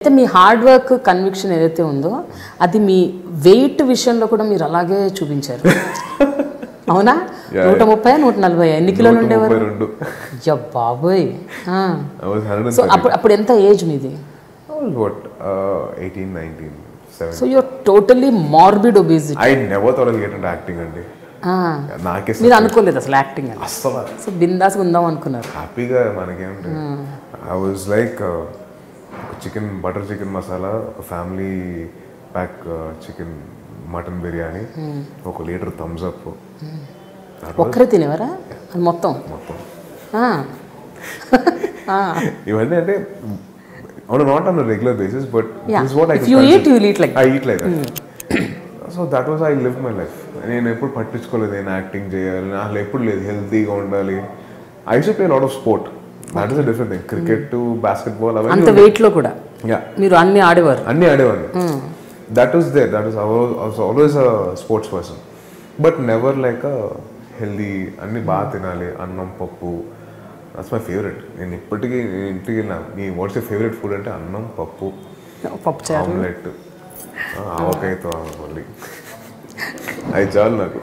అయితే మీ hard work conviction ఏదైతే ఉందో అది మీ వెయిట్ విషయంలో కూడా మీరు అలాగే చూపించారు అవునా నూట ముప్పై నూట నలభై ఎన్ని కిలోలు ఉండేవారు ముప్పై రెండు అయ్యా బాబోయ్ ఆ. I was 130. సో అప్పుడు అప్పుడు ఎంత ఏజ్ మీది I was what? Uh, 18, 19, 17. So your totally morbid obesity I never thought I'll get into acting అండి నాకే మీరు అనుకోలేదు అసలు యాక్టింగ్ అని అస్సలు సో బిందాస్ ఉందాం అనుకున్నారు హ్యాపీగా మనకేంటి ఐ వాజ్ లైక్ ఒక చికెన్ బటర్ చికెన్ మసాలా ఒక family pack chicken mutton biryani ఒక లీటర్ థమ్స్ అప్ ఒక్కరే తినేవారా అది మొత్తం మొత్తం ఆ. ఆ. ఇవన్నీ అంటే అవును not on regular basis but Yeah. This what I If you eat, you will eat like I eat like so that was I live my life నేను ఎప్పుడు పట్టించుకోలేదు నేను యాక్టింగ్ చేయాలి అసలు ఎప్పుడు లేదు హెల్తీగా ఉండాలి I should play lot of sport that is different thing cricket basketball అంత అవన్నీ వెయిట్ లో కూడా యా మీరు అన్ని ఆడేవారు అన్నీ ఆడేవాడిని that is there that is always a sports person but never like a healthy అన్ని బాగా తినాలి అన్నం పప్పు దట్స్ మై ఫేవరెట్ నేను ఇప్పటికీ నేను ఇంటికి వెళ్ళినా నీ వాట్స్ యూ ఫేవరెట్ ఫుడ్ అంటే అన్నం పప్పు పప్పు చారు ఆమ్లెట్ ఆవకాయతో మళ్ళీ అది చాలు నాకు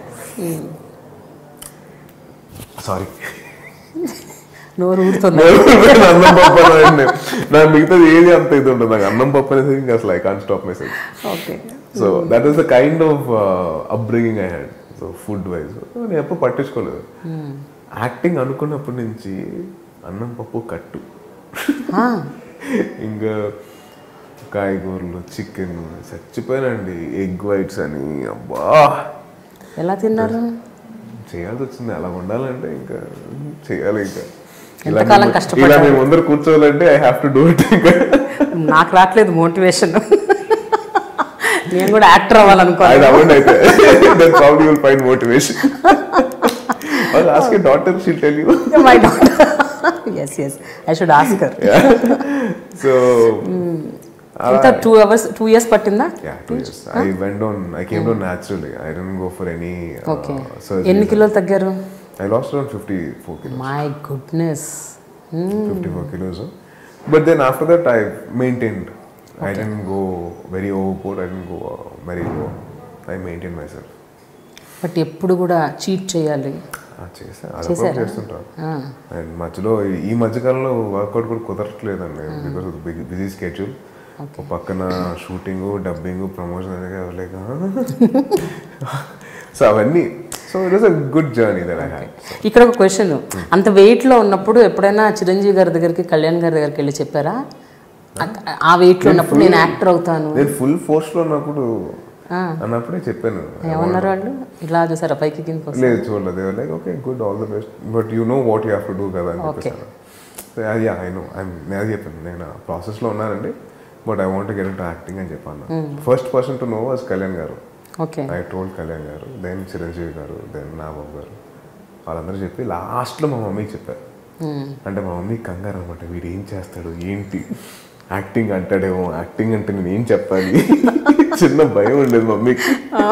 సారీ నోరు ఊడుతుంది అన్నం పప్పు అనండి నాకు మిగతాది ఏది అంత ఇది ఉండదు నాకు అన్నం పప్పు అనేది ఇంకా అసలు I can stop message okay so that is the kind of upbringing I had so food wise నేను ఎప్పుడు పట్టించుకోలేదు యాక్టింగ్ అనుకున్నప్పటి నుంచి అన్నం పప్పు కట్టు ఇంకా కాయగూరలు చికెన్ చచ్చిపోయానండి ఎగ్ వైట్స్ అని అబ్బా ఎలా తిన్నారు చేయాల్సి వచ్చింది అలా ఉండాలంటే ఇంకా చేయాలి ఇంకా ఎంతకాలం ఇలా కష్టపడ్డారు? ఇలా మేము ముందర కూర్చోవాలంటే I have to do it ఇంకా నాకు రావట్లేదు మోటివేషన్ నేను కూడా యాక్టర్ అవ్వాలనుకోవాలి ఆయన అవ్వండి అయితే then probably will find motivation వాళ్ళు ask you daughter she'll tell you my daughter yes yes I should ask her so ఇంత టూ అవర్స్ టూ ఇయర్స్ పట్టిందా yeah two years i went on i came down naturally i didn't go for any uh, okay surgery ఎన్ని కిలోలు తగ్గారు i lost around 54 kilos my goodness 54 kilos but then after that i maintained i didn't go very overboard i didn't go uh, very low i maintained myself but ఎప్పుడు కూడా cheat చేయాలి ఆ, చేసా అదొక చేస్తుంటాను ఆ, అండ్ మధ్యలో ఈ- ఈ మధ్యకాలంలో వర్కౌట్ కూడా కుదరట్లేదండి బికాస్ ఆఫ్ బిజీ స్కెడ్యూల్ ఒక పక్కన షూటింగ్ డబ్బింగ్ ప్రమోషన్ అనేది అవ్వలేక సో అవన్నీ so it was a good journey that I had ఇక్కడ ఒక క్వశ్చన్ అంత weight లో ఉన్నప్పుడు ఎప్పుడైనా చిరంజీవి గారి దగ్గరికి కళ్యాణ్ గారి దగ్గరికి వెళ్ళి చెప్పారా ఆ- ఆ weight లో ఉన్నప్పుడు నేను యాక్టర్ అవుతాను నేను ఫుల్ ఫోర్స్ లో ఉన్నప్పుడు అన్నప్పుడే చెప్పాను ఏమన్నారు వాళ్ళు ఇలా చూసారా పైకి కిందకి వస్తారు లేదు చూడలేదు like okay good all the best but you know what you have to do కదా అని చెప్పేసాను యా ఐ నో ఐ నేను అది చెప్పాను నేను ఆ ప్రాసెస్లో ఉన్నానండి but I want get into acting అని చెప్పాను first person to know was Kalyan garu okay I told Kalyan గారు దెన్ చిరంజీవి గారు దెన్ నాబాబు గారు వాళ్ళందరూ చెప్పి లాస్ట్లో మా మమ్మీకి చెప్పారు అంటే మా మమ్మీ కంగారు అనమాట వీడు ఏం చేస్తాడు ఏంటి యాక్టింగ్ అంటాడేమో యాక్టింగ్ అంటే నేను ఏం చెప్పాలి చిన్న భయం ఉండేది మమ్మీకి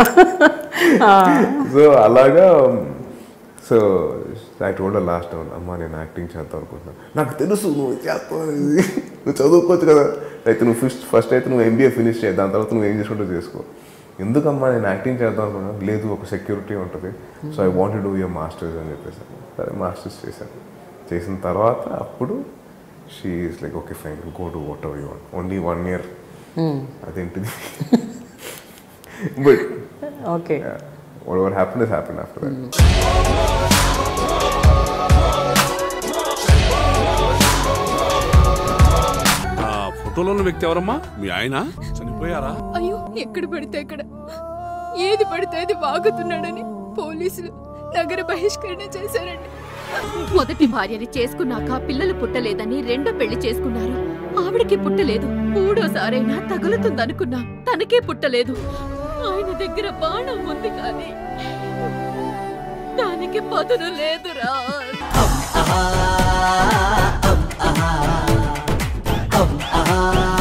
సో అలాగా so I told last time అమ్మ నేను యాక్టింగ్ చేద్దాం అనుకుంటున్నాను నాకు తెలుసు నువ్వు చేస్తావు అనేది. నువ్వు చదువుకోవచ్చు కదా అయితే నువ్వు ఫస్ట్ ఫస్ట్ అయితే నువ్వు ఎంబీఏ ఫినిష్ చేయి దాని తర్వాత నువ్వు ఏం చేసుకుంటూ చేసుకో ఎందుకమ్మా నేను యాక్టింగ్ చేద్దాం అనుకున్నాను లేదు ఒక సెక్యూరిటీ ఉంటుంది so I want do your masters అని చెప్పేసాను సరే మాస్టర్స్ చేశాను చేసిన తర్వాత అప్పుడు she is like okay fine go to whatever you want only one year అదేంటిది but okay whatever happen is happen after that ఆ ఫోటోలో ఉన్న వ్యక్తి ఎవరమ్మా మీ ఆయన చనిపోయారా అయ్యో ఎక్కడ పడితే అక్కడ ఏది పడితే అది వాగుతున్నాడని పోలీసులు నగర బహిష్కరణ చేశారండి మొదటి భార్యని చేసుకున్నాక పిల్లలు పుట్టలేదని రెండో పెళ్లి చేసుకున్నారు ఆవిడకి పుట్టలేదు మూడోసారైనా తగులుతుందనుకున్నా తనకే పుట్టలేదు ఆయన దగ్గర బాణం ఉంది కానీ దానికి పదును లేదురా ah, ah, ah, ah.